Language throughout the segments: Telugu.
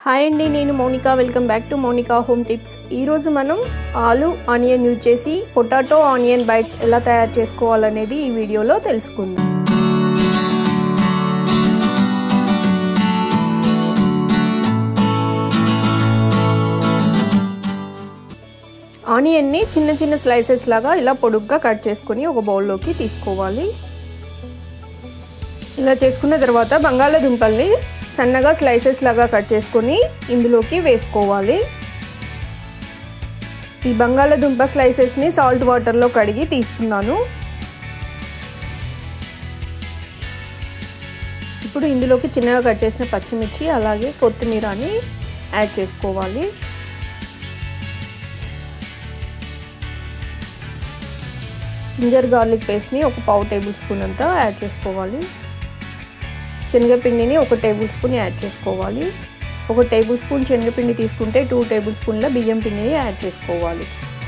హాయ్ అండి నేను Mounika welcome back to Mounika home tips ఈరోజు మనం ఆలు ఆనియన్ యూజ్ చేసి పొటాటో ఆనియన్ బైట్స్ ఎలా తయారు చేసుకోవాలనేది ఈ వీడియోలో తెలుసుకుందాం ఆనియన్ని చిన్న చిన్న స్లైసెస్ లాగా ఇలా పొడుగ్గా కట్ చేసుకొని ఒక బౌల్లోకి తీసుకోవాలి ఇలా చేసుకున్న తర్వాత బంగాళాదుంపల్ని సన్నగా స్లైసెస్ లాగా కట్ చేసుకొని ఇందులోకి వేసుకోవాలి ఈ బంగాళాదుంప స్లైసెస్ని సాల్ట్ వాటర్లో కడిగి తీసుకున్నాను ఇప్పుడు ఇందులోకి చిన్నగా కట్ చేసిన పచ్చిమిర్చి అలాగే కొత్తిమీరని యాడ్ చేసుకోవాలి జింజర్ గార్లిక్ పేస్ట్ని ఒక పావు టేబుల్ స్పూన్ అంతా యాడ్ చేసుకోవాలి శనగపిండిని ఒక టేబుల్ స్పూన్ యాడ్ చేసుకోవాలి ఒక టేబుల్ స్పూన్ శనగపిండి తీసుకుంటే టూ టేబుల్ స్పూన్ల బియ్యం పిండిని యాడ్ చేసుకోవాలి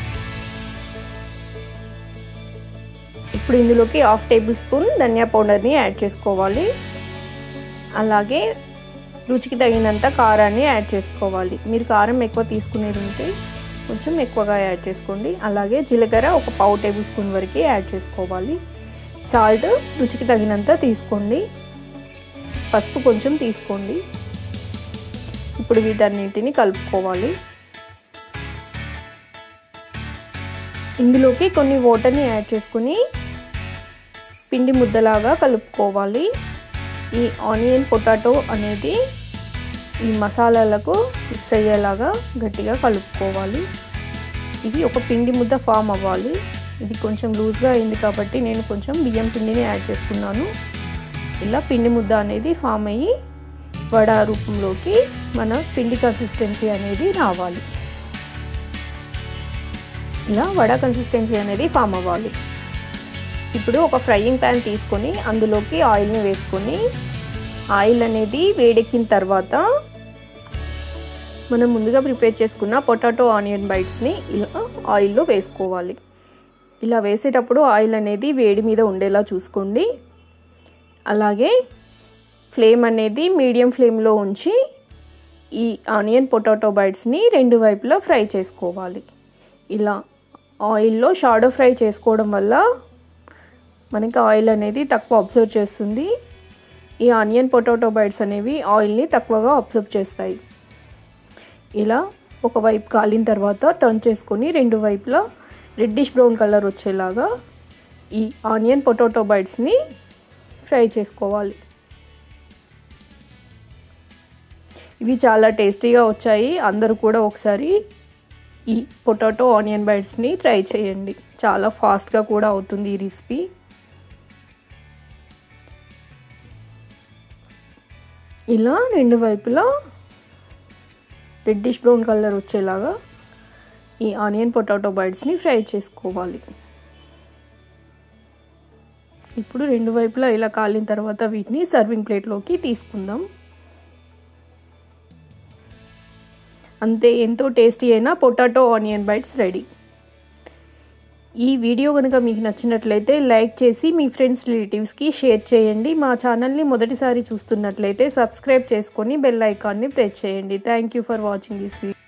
ఇప్పుడు ఇందులోకి హాఫ్ టేబుల్ స్పూన్ ధనియా పౌడర్ని యాడ్ చేసుకోవాలి అలాగే రుచికి తగినంత కారాన్ని యాడ్ చేసుకోవాలి మీరు కారం ఎక్కువ తీసుకునేది ఉంటే కొంచెం ఎక్కువగా యాడ్ చేసుకోండి అలాగే జీలకర్ర ఒక పావు టేబుల్ స్పూన్ వరకు యాడ్ చేసుకోవాలి సాల్ట్ రుచికి తగినంత తీసుకోండి పసుపు కొంచెం తీసుకోండి ఇప్పుడు వీటన్నిటిని కలుపుకోవాలి ఇందులోకి కొన్ని వాటర్ని యాడ్ చేసుకుని పిండి ముద్దలాగా కలుపుకోవాలి ఈ ఆనియన్ పొటాటో అనేది ఈ మసాలాలకు మిక్స్ అయ్యేలాగా గట్టిగా కలుపుకోవాలి ఇది ఒక పిండి ముద్ద ఫామ్ అవ్వాలి ఇది కొంచెం లూజ్గా అయింది కాబట్టి నేను కొంచెం బియ్యం పిండిని యాడ్ చేసుకున్నాను ఇలా పిండి ముద్ద అనేది ఫామ్ అయ్యి వడ రూపంలోకి మన పిండి కన్సిస్టెన్సీ అనేది రావాలి ఇలా వడ కన్సిస్టెన్సీ అనేది ఫామ్ అవ్వాలి ఇప్పుడు ఒక ఫ్రైయింగ్ ప్యాన్ తీసుకొని అందులోకి ఆయిల్ని వేసుకొని ఆయిల్ అనేది వేడెక్కిన తర్వాత మనం ముందుగా ప్రిపేర్ చేసుకున్న పొటాటో ఆనియన్ బైట్స్ని ఇలా ఆయిల్లో వేసుకోవాలి ఇలా వేసేటప్పుడు ఆయిల్ అనేది వేడి మీద ఉండేలా చూసుకోండి అలాగే ఫ్లేమ్ అనేది మీడియం ఫ్లేమ్లో ఉంచి ఈ ఆనియన్ పొటాటో బైట్స్ని రెండు వైపులా ఫ్రై చేసుకోవాలి ఇలా ఆయిల్లో షాడో ఫ్రై చేసుకోవడం వల్ల మనకి ఆయిల్ అనేది తక్కువ అబ్జర్వ్ చేస్తుంది ఈ ఆనియన్ పొటాటో బైట్స్ అనేవి ఆయిల్ని తక్కువగా అబ్జర్వ్ చేస్తాయి ఇలా ఒక వైపు కాలిన తర్వాత టర్న్ చేసుకొని రెండు వైపులా రెడ్డిష్ బ్రౌన్ కలర్ వచ్చేలాగా ఈ ఆనియన్ పొటాటో బైట్స్ని ఫ్రై చేసుకోవాలి ఇవి చాలా టేస్టీగా వచ్చాయి అందరూ కూడా ఒకసారి ఈ పొటాటో ఆనియన్ బైట్స్ని ట్రై చేయండి చాలా ఫాస్ట్గా కూడా అవుతుంది ఈ రెసిపీ ఇలా రెండు వైపులా రెడ్డిష్ బ్రౌన్ కలర్ వచ్చేలాగా ఈ ఆనియన్ పొటాటో బైట్స్ని ఫ్రై చేసుకోవాలి ఇప్పుడు రెండు వైపులా ఇలా కాలిన తర్వాత వీటిని సర్వింగ్ ప్లేట్లోకి తీసుకుందాం అంతే ఎంతో టేస్టీ అయిన పొటాటో ఆనియన్ బైట్స్ రెడీ ఈ వీడియో కనుక మీకు నచ్చినట్లయితే లైక్ చేసి మీ ఫ్రెండ్స్ రిలేటివ్స్కి షేర్ చేయండి మా ఛానల్ని మొదటిసారి చూస్తున్నట్లయితే సబ్స్క్రైబ్ చేసుకొని బెల్ ఐకాన్ని ప్రెస్ చేయండి thank you for watching this video